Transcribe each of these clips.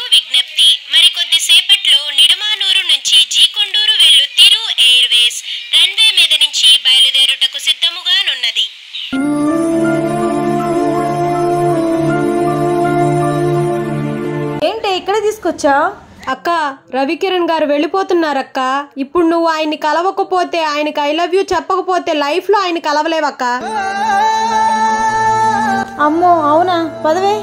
ప్రయాణికులకు విజ్ఞప్తి మరికొద్ది సేపట్లో నిడుమానూరు నుంచి జీకొండూరు వెళ్ళు తిరు ఎయిర్వేస్ రన్వే మీద నుంచి బయలుదేరుటకు సిద్ధముగానున్నది ఏంటి ఇక్కడ తీసుకొచ్చా అక్క రవికిరణ్ గారు వెళ్ళిపోతున్నారక్క ఇప్పుడు నువ్వు ఆయన్ని కలవకపోతే ఆయనకి ఐ లవ్ యూ చెప్పకపోతే లైఫ్ లో ఆయన కలవలేవక్క అమ్మో అవునా పదవే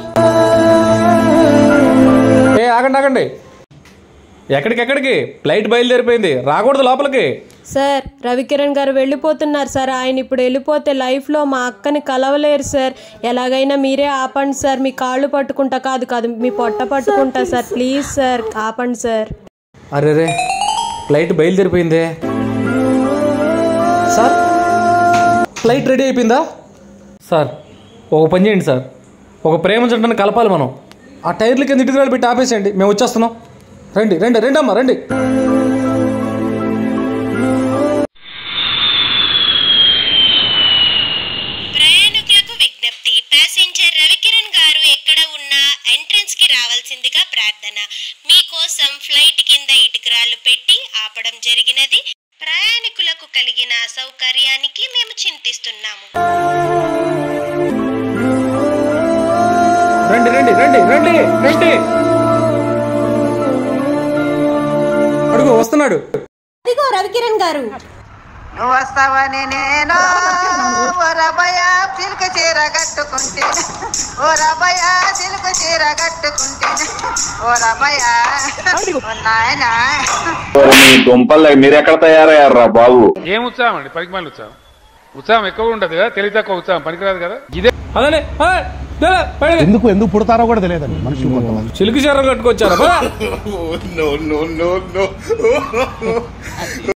ఏ ఆగండి ఆగండి ఎక్కడికెక్కడికి ఫ్లైట్ బయలుదేరిపోయింది రాకూడదు లోపలికి సార్ రవికిరణ్ గారు వెళ్ళిపోతున్నారు సార్ ఆయన ఇప్పుడు వెళ్ళిపోతే లైఫ్ లో మా అక్కని కలవలేరు సార్ ఎలాగైనా మీరే ఆపండి సార్ మీ కాళ్ళు పట్టుకుంటా కాదు కాదు మీ పొట్ట పట్టుకుంటా సార్ ప్లీజ్ సార్ ఆపండి సార్ అరే రే ఫ్లైట్ బయలుదేరిపోయిందే సార్ ఫ్లైట్ రెడీ అయిపోయిందా సార్ ఒక పని చేయండి సార్ ఒక ప్రేమ జంటను కలపాలి మనం ఆ టైర్ల కింద ఇటుకరాలు పెట్టి ఆపేసేయండి మేము వచ్చేస్తున్నాం రండి రండి రండి అమ్మా రండి ప్రయాణికులకు విజ్ఞప్తి ప్యాసింజర్ రవికిరణ్ గారు ఎక్కడ ఉన్నా ఎంట్రన్స్ కి రావాల్సిందిగా ప్రార్థన మీకోసం ఫ్లైట్ కింద ఇటుకరాళ్ళు పెట్టి ఆపడం జరిగినది ప్రయాణికులకు కలిగిన అసౌకర్యానికి మేము చింతిస్తున్నాము రండి రండి రండి రండి రండి అడుగు వస్తున్నాడు అదిగో రవికిరణ్ గారు నువ్వు వస్తావని నేను ఓ రబయ చిలుక చీర కట్టుకుంటే ఓ రబయ చిలుక చీర కట్టుకుంటే ఓ రబయ ఓ నాయనా మీ దుంపలు మీరు ఎక్కడ తయారయ్యారా బాబు ఏం ఉత్సాహం అండి పనికిమాలిన ఉత్సాహం ఉత్సాహం ఎక్కువ ఉండదు కదా తెలివి తక్కువ ఉత్సాహం పనికిరాదు కదా ఇదే అలానే ఆ, దా, పైన. ఎందుకు ఎందుకు పుడతారో కూడా తెలియదండి మనుషులు కొంతమంది చిలుకు చీర కట్టుకొచ్చారా బా.